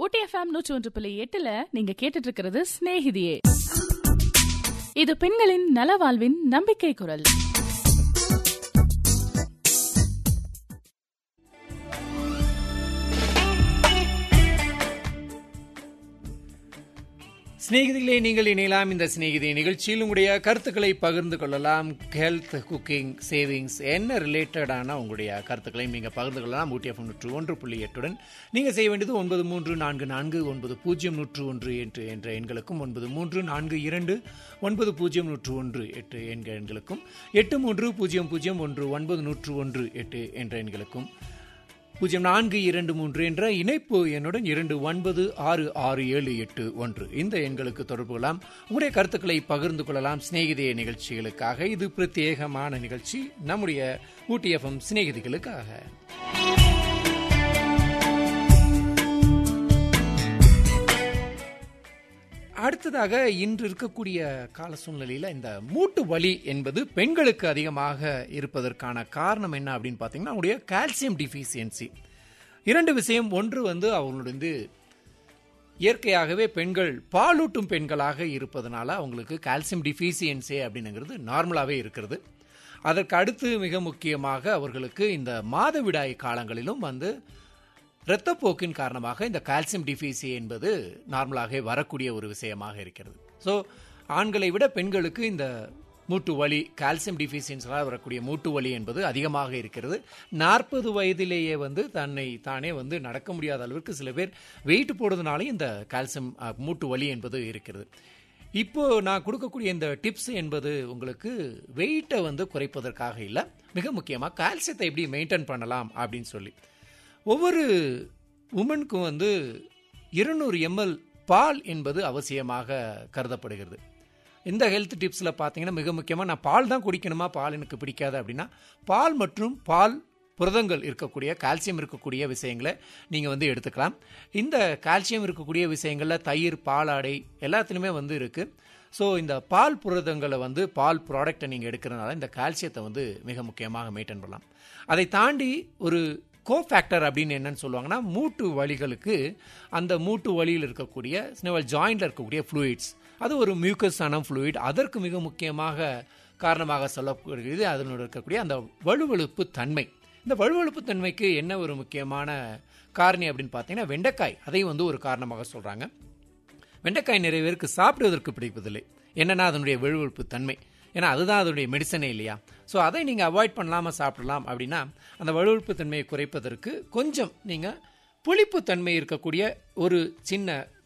ஊட்டி FM நூற்றி ஒன்று புள்ளி எட்டுல நீங்க கேட்டுட்டு இருக்கிறது சிநேகிதியே இது பெண்களின் நலவாழ்வின் நம்பிக்கை குரல் சிநேகிதிகளே நீங்கள் இணையலாம் இந்த சிநேகிதி நிகழ்ச்சியில் உங்களுடைய கருத்துக்களை பகிர்ந்து கொள்ளலாம் ஹெல்த் குக்கிங் சேவிங்ஸ் என்ன ரிலேட்டடான உங்களுடைய கருத்துக்களை நீங்கள் பகிர்ந்து கொள்ளலாம் ஊட்டிஎஃப் நூற்று ஒன்று புள்ளி எட்டுடன் நீங்கள் செய்ய வேண்டியது ஒன்பது மூன்று நான்கு நான்கு ஒன்பது பூஜ்ஜியம் நூற்று ஒன்று எட்டு என்ற எண்களுக்கும் ஒன்பது மூன்று நான்கு இரண்டு ஒன்பது பூஜ்ஜியம் நூற்று ஒன்று எட்டு என்ற எண்களுக்கும் எட்டு மூன்று பூஜ்ஜியம் பூஜ்ஜியம் ஒன்று ஒன்பது நூற்று ஒன்று எட்டு என்ற எண்களுக்கும் பூஜ்ஜியம் நான்கு இரண்டு மூன்று என்ற இணைப்பு எண்ணுடன் இரண்டு ஒன்பது ஆறு ஆறு ஏழு எட்டு ஒன்று இந்த எண்களுக்கு தொடர்பு கொள்ளலாம் உங்களுடைய கருத்துக்களை பகிர்ந்து கொள்ளலாம் சிநேகிதிய நிகழ்ச்சிகளுக்காக இது பிரத்யேகமான நிகழ்ச்சி நம்முடைய ஊட்டி எஃப்எம் சிநேகிதிகளுக்காக அடுத்ததாக இன்று இருக்கக்கூடிய கால சூழ்நிலையில் இந்த மூட்டு வலி என்பது பெண்களுக்கு அதிகமாக இருப்பதற்கான காரணம் என்ன அப்படின்னு பார்த்தீங்கன்னா அவங்களுடைய கால்சியம் டிஃபிஷியன்சி இரண்டு விஷயம் ஒன்று வந்து அவங்களுடைய வந்து இயற்கையாகவே பெண்கள் பாலூட்டும் பெண்களாக இருப்பதனால அவங்களுக்கு கால்சியம் டிஃபிஷியன்சி அப்படின்னுங்கிறது நார்மலாகவே இருக்கிறது அதற்கு அடுத்து மிக முக்கியமாக அவர்களுக்கு இந்த மாதவிடாய் காலங்களிலும் வந்து இரத்தப்போக்கின் காரணமாக இந்த கால்சியம் டிஃபிசி என்பது நார்மலாக வரக்கூடிய ஒரு விஷயமாக இருக்கிறது ஸோ ஆண்களை விட பெண்களுக்கு இந்த மூட்டு வலி கால்சியம் டிஃபிஷியன்ஸால் வரக்கூடிய மூட்டு வலி என்பது அதிகமாக இருக்கிறது நாற்பது வயதிலேயே வந்து தன்னை தானே வந்து நடக்க முடியாத அளவிற்கு சில பேர் வெயிட் போடுறதுனாலே இந்த கால்சியம் அஹ், மூட்டு வலி என்பது இருக்கிறது இப்போ நான் கொடுக்கக்கூடிய இந்த டிப்ஸ் என்பது உங்களுக்கு வெயிட்டை வந்து குறைப்பதற்காக இல்லை மிக முக்கியமாக கால்சியத்தை எப்படி மெயின்டைன் பண்ணலாம் அப்படின்னு சொல்லி ஒவ்வொரு உமனுக்கும் வந்து இருநூறு எம்எல் பால் என்பது அவசியமாக கருதப்படுகிறது இந்த ஹெல்த் டிப்ஸில் பார்த்தீங்கன்னா மிக முக்கியமாக நான் பால் தான் குடிக்கணுமா பால் எனக்கு பிடிக்காது அப்படின்னா பால் மற்றும் பால் புரதங்கள் இருக்கக்கூடிய கால்சியம் இருக்கக்கூடிய விஷயங்களை நீங்கள் வந்து எடுத்துக்கலாம் இந்த கால்சியம் இருக்கக்கூடிய விஷயங்களில் தயிர் பாலாடை எல்லாத்துலேயுமே வந்து இருக்குது ஸோ இந்த பால் புரதங்களை வந்து பால் ப்ராடக்டை நீங்கள் எடுக்கிறதுனால இந்த கால்சியத்தை வந்து மிக முக்கியமாக மெயின்டைன் பண்ணலாம் அதை தாண்டி ஒரு கோஃபேக்டர் அப்படின்னு என்னன்னு சொல்லுவாங்கன்னா மூட்டு வலிகளுக்கு அந்த மூட்டு வலியில் இருக்கக்கூடிய ஸ்னெவல் ஜாயிண்டில் இருக்கக்கூடிய ஃப்ளூயிட்ஸ் அது ஒரு மியூக்கஸான ஃப்ளூயிட் அதற்கு மிக முக்கியமாக காரணமாக சொல்லப்படுகிறது அதில் இருக்கக்கூடிய அந்த வலுவழுப்பு தன்மை இந்த வலுவழுப்பு தன்மைக்கு என்ன ஒரு முக்கியமான காரணி அப்படின்னு பார்த்தீங்கன்னா வெண்டைக்காய் அதை வந்து ஒரு காரணமாக சொல்கிறாங்க வெண்டைக்காய் நிறைய பேருக்கு சாப்பிடுவதற்கு பிடிப்பதில்லை என்னன்னா அதனுடைய வலுவழுப்பு தன்மை ஏன்னா அதுதான் அதனுடைய மெடிசனே இல்லையா ஸோ அதை நீங்கள் அவாய்ட் பண்ணலாமல் சாப்பிடலாம் அப்படின்னா அந்த வலுவழுப்பு தன்மையை குறைப்பதற்கு கொஞ்சம் நீங்கள் புளிப்பு தன்மை இருக்கக்கூடிய ஒரு சின்ன